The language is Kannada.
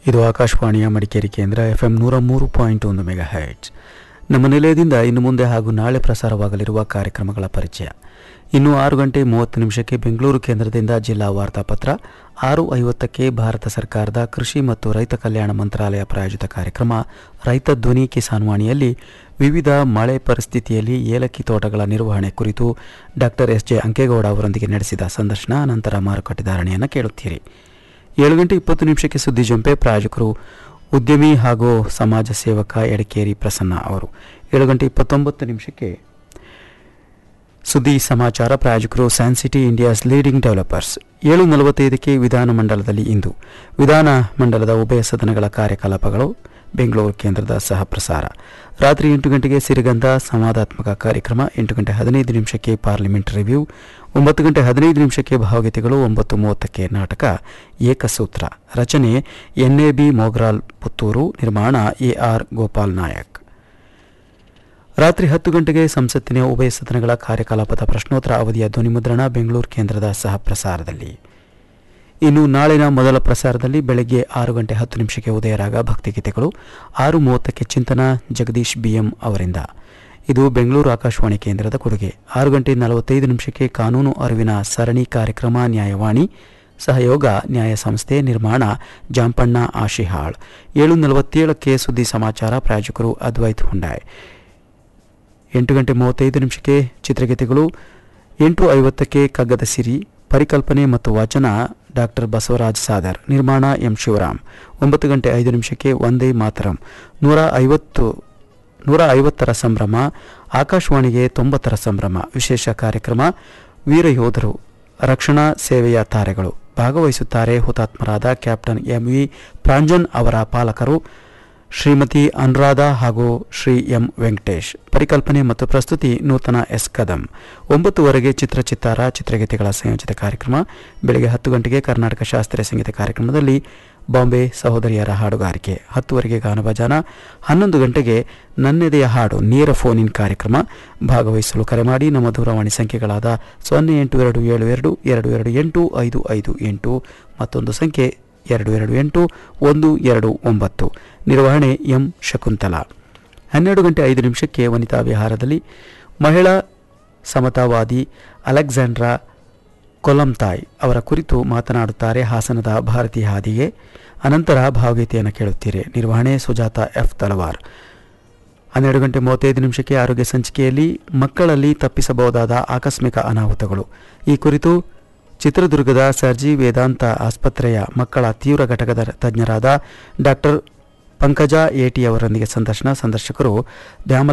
ಇದು ಆಕಾಶವಾಣಿಯ ಮಡಿಕೇರಿ ಕೇಂದ್ರ ಎಫ್ ಎಂ ನೂರ ಮೂರು ಪಾಯಿಂಟ್ ಒಂದು ಮೆಗಾ ಹೈಟ್ಸ್ ನಮ್ಮ ನಿಲಯದಿಂದ ಇನ್ನು ಮುಂದೆ ಹಾಗೂ ನಾಳೆ ಪ್ರಸಾರವಾಗಲಿರುವ ಕಾರ್ಯಕ್ರಮಗಳ ಪರಿಚಯ ಇನ್ನು ಆರು ಗಂಟೆ ಮೂವತ್ತು ನಿಮಿಷಕ್ಕೆ ಬೆಂಗಳೂರು ಕೇಂದ್ರದಿಂದ ಜಿಲ್ಲಾ ವಾರ್ತಾಪತ್ರ ಆರು ಐವತ್ತಕ್ಕೆ ಭಾರತ ಸರ್ಕಾರದ ಕೃಷಿ ಮತ್ತು ರೈತ ಕಲ್ಯಾಣ ಮಂತ್ರಾಲಯ ಪ್ರಾಯೋಜಿತ ಕಾರ್ಯಕ್ರಮ ರೈತ ಧ್ವನಿ ಕಿಸಾನ್ ವಾಣಿಯಲ್ಲಿ ವಿವಿಧ ಮಳೆ ಪರಿಸ್ಥಿತಿಯಲ್ಲಿ ಏಲಕ್ಕಿ ತೋಟಗಳ ನಿರ್ವಹಣೆ ಕುರಿತು ಡಾಕ್ಟರ್ ಎಸ್ ಜೆ ಅಂಕೇಗೌಡ ಅವರೊಂದಿಗೆ ನಡೆಸಿದ ಸಂದರ್ಶನ ನಂತರ ಮಾರುಕಟ್ಟೆ ಧಾರಣೆಯನ್ನು ಕೇಳುತ್ತೀರಿ ಏಳು ಗಂಟೆ ಇಪ್ಪತ್ತು ನಿಮಿಷಕ್ಕೆ ಸುದ್ದಿ ಜಂಪೆ ಪ್ರಾಯೋಜಕರು ಉದ್ಯಮಿ ಹಾಗೂ ಸಮಾಜ ಸೇವಕ ಎಡಕೇರಿ ಪ್ರಸನ್ನ ಅವರು ಏಳು ಗಂಟೆ ಇಪ್ಪತ್ತೊಂಬತ್ತು ನಿಮಿಷಕ್ಕೆ ಸುದ್ದಿ ಸಮಾಚಾರ ಪ್ರಾಯೋಜಕರು ಸ್ಯಾನ್ಸಿಟಿ ಇಂಡಿಯಾಸ್ ಲೀಡಿಂಗ್ ಡೆವಲಪರ್ಸ್ ಏಳು ನಲವತ್ತೈದಕ್ಕೆ ವಿಧಾನಮಂಡಲದಲ್ಲಿ ಇಂದು ವಿಧಾನ ಮಂಡಲದ ಉಭಯ ಸದನಗಳ ಕಾರ್ಯಕಲಾಪಗಳು ಬೆಂಗಳೂರು ಕೇಂದ್ರದ ಸಹ ಪ್ರಸಾರ ರಾತ್ರಿ ಎಂಟು ಗಂಟೆಗೆ ಸಿರಿಗಂಧ ಸಂವಾದಾತ್ಮಕ ಕಾರ್ಯಕ್ರಮ ಎಂಟು ಗಂಟೆ ಹದಿನೈದು ನಿಮಿಷಕ್ಕೆ ಪಾರ್ಲಿಮೆಂಟ್ ರಿವ್ಯೂ ಒಂಬತ್ತು ಗಂಟೆ ಹದಿನೈದು ನಿಮಿಷಕ್ಕೆ ಭಾವಗೀತೆಗಳು ಒಂಬತ್ತು ಮೂವತ್ತಕ್ಕೆ ನಾಟಕ ಏಕಸೂತ್ರ ರಚನೆ N A B Mogral Puttur ನಿರ್ಮಾಣ ಎ ಆರ್ ಗೋಪಾಲ್ ನಾಯಕ್ ರಾತ್ರಿ ಹತ್ತು ಗಂಟೆಗೆ ಸಂಸತ್ತಿನ ಉಭಯ ಸದನಗಳ ಕಾರ್ಯಕಲಾಪದ ಪ್ರಶ್ನೋತ್ತರ ಅವಧಿಯ ಧ್ವನಿಮುದ್ರಣ ಬೆಂಗಳೂರು ಕೇಂದ್ರದ ಸಹ ಪ್ರಸಾರದಲ್ಲಿ ಇನ್ನು ನಾಳಿನ ಮೊದಲ ಪ್ರಸಾರದಲ್ಲಿ ಬೆಳಗ್ಗೆ ಆರು ಗಂಟೆ ಹತ್ತು ನಿಮಿಷಕ್ಕೆ ಉದಯರಾಗ ಭಕ್ತಿಗೀತೆಗಳು ಆರು ಮೂವತ್ತಕ್ಕೆ ಚಿಂತನ ಜಗದೀಶ್ ಬಿಎಂ ಅವರಿಂದ ಇದು ಬೆಂಗಳೂರು ಆಕಾಶವಾಣಿ ಕೇಂದ್ರದ ಕೊಡುಗೆ ಆರು ಗಂಟೆ ನಲವತ್ತೈದು ನಿಮಿಷಕ್ಕೆ ಕಾನೂನು ಅರಿವಿನ ಸರಣಿ ಕಾರ್ಯಕ್ರಮ ನ್ಯಾಯವಾಣಿ ಸಹಯೋಗ ನ್ಯಾಯ ಸಂಸ್ಥೆ ನಿರ್ಮಾಣ ಜಾಂಪಣ್ಣ ಆಶಿಹಾಳ್ ಏಳು ನಲವತ್ತೇಳಕ್ಕೆ ಸುದ್ದಿ ಸಮಾಚಾರ ಪ್ರಾಯೋಜಕರು ಅದ್ವೈತ್ ಹುಂಡಾಯ್ ಎಂಟು ಗಂಟೆ ಮೂವತ್ತೈದು ನಿಮಿಷಕ್ಕೆ ಚಿತ್ರಗೀತೆಗಳು ಎಂಟು ಐವತ್ತಕ್ಕೆ ಕಗ್ಗದ ಸಿರಿ ಪರಿಕಲ್ಪನೆ ಮತ್ತು ವಾಚನ ಡಾಕ್ಟರ್ ಬಸವರಾಜ್ ಸಾದರ್ ನಿರ್ಮಾಣ ಎಂ ಶಿವರಾಮ್ ಒಂಬತ್ತು ಗಂಟೆ ಐದು ನಿಮಿಷಕ್ಕೆ ಒಂದೇ ಮಾತರಂ ನೂರ ಐವತ್ತು ನೂರ ಐವತ್ತರ ಸಂಭ್ರಮ ಆಕಾಶವಾಣಿಗೆ ತೊಂಬತ್ತರ ಸಂಭ್ರಮ ವಿಶೇಷ ಕಾರ್ಯಕ್ರಮ ವೀರಯೋಧರು ರಕ್ಷಣಾ ಸೇವೆಯ ತಾರೆಗಳು ಭಾಗವಹಿಸುತ್ತಾರೆ ಹುತಾತ್ಮರಾದ ಕ್ಯಾಪ್ಟನ್ ಎಂವಿ ಪ್ರಾಂಜನ್ ಅವರ ಪಾಲಕರು ಶ್ರೀಮತಿ ಅನುರಾಧ ಹಾಗೂ ಶ್ರೀ ಎಂ ವೆಂಕಟೇಶ್ ಪರಿಕಲ್ಪನೆ ಮತ್ತು ಪ್ರಸ್ತುತಿ ನೂತನ ಎಸ್ ಕದಂ ಒಂಬತ್ತುವರೆಗೆ ಚಿತ್ರಚಿತ್ತಾರ ಚಿತ್ರಗೀತೆಗಳ ಸಂಯೋಜಿತ ಕಾರ್ಯಕ್ರಮ ಬೆಳಗ್ಗೆ ಹತ್ತು ಗಂಟೆಗೆ ಕರ್ನಾಟಕ ಶಾಸ್ತ್ರೀಯ ಸಂಗೀತ ಕಾರ್ಯಕ್ರಮದಲ್ಲಿ ಬಾಂಬೆ ಸಹೋದರಿಯರ ಹಾಡುಗಾರಿಕೆ ಹತ್ತುವರೆಗೆ ಗಾನಭಜಾನ ಹನ್ನೊಂದು ಗಂಟೆಗೆ ನನ್ನೆದೆಯ ಹಾಡು ನೇರ ಫೋನ್ ಇನ್ ಕಾರ್ಯಕ್ರಮ ಭಾಗವಹಿಸಲು ಕರೆ ಮಾಡಿ ನಮ್ಮ ದೂರವಾಣಿ ಸಂಖ್ಯೆಗಳಾದ ಸೊನ್ನೆ ಎಂಟು ಎರಡು ಏಳು ಎರಡು ಎರಡು ಎರಡು ಎಂಟು ಐದು ಐದು ಎಂಟು ಮತ್ತೊಂದು ಸಂಖ್ಯೆ ಎರಡು ಎರಡು ಎಂಟು ಒಂದು ಎರಡು ಒಂಬತ್ತು ನಿರ್ವಹಣೆ ಎಂ ಶಕುಂತಲಾ ಹನ್ನೆರಡು ಗಂಟೆ ಐದು ನಿಮಿಷಕ್ಕೆ ವನಿತಾ ವಿಹಾರದಲ್ಲಿ ಮಹಿಳಾ ಸಮತಾವಾದಿ ಅಲೆಕ್ಸಾಂಡ್ರಾ ಕೊಲಂತಾಯ್ ಅವರ ಕುರಿತು ಮಾತನಾಡುತ್ತಾರೆ ಹಾಸನದ ಭಾರತಿ ಹಾದಿಗೆ ಅನಂತರ ಭಾವಗೀತೆಯನ್ನು ಕೇಳುತ್ತೀರಿ ನಿರ್ವಹಣೆ ಸುಜಾತ ಎಫ್ ತಲವಾರ್ ಹನ್ನೆರಡು ಗಂಟೆ ಮೂವತ್ತೈದು ನಿಮಿಷಕ್ಕೆ ಆರೋಗ್ಯ ಸಂಚಿಕೆಯಲ್ಲಿ ಮಕ್ಕಳಲ್ಲಿ ತಪ್ಪಿಸಬಹುದಾದ ಆಕಸ್ಮಿಕ ಅನಾಹುತಗಳು ಈ ಕುರಿತು ಚಿತ್ರದುರ್ಗದ ಸರ್ಜಿ ವೇದಾಂತ ಆಸ್ಪತ್ರೆಯ ಮಕ್ಕಳ ತೀವ್ರ ಘಟಕದ ತಜ್ಞರಾದ ಡಾಕ್ಟರ್ ಪಂಕಜ ಎಟಿ ಅವರೊಂದಿಗೆ ಸಂದರ್ಶನ ಸಂದರ್ಶಕರು ದ್ಯಾಮಲ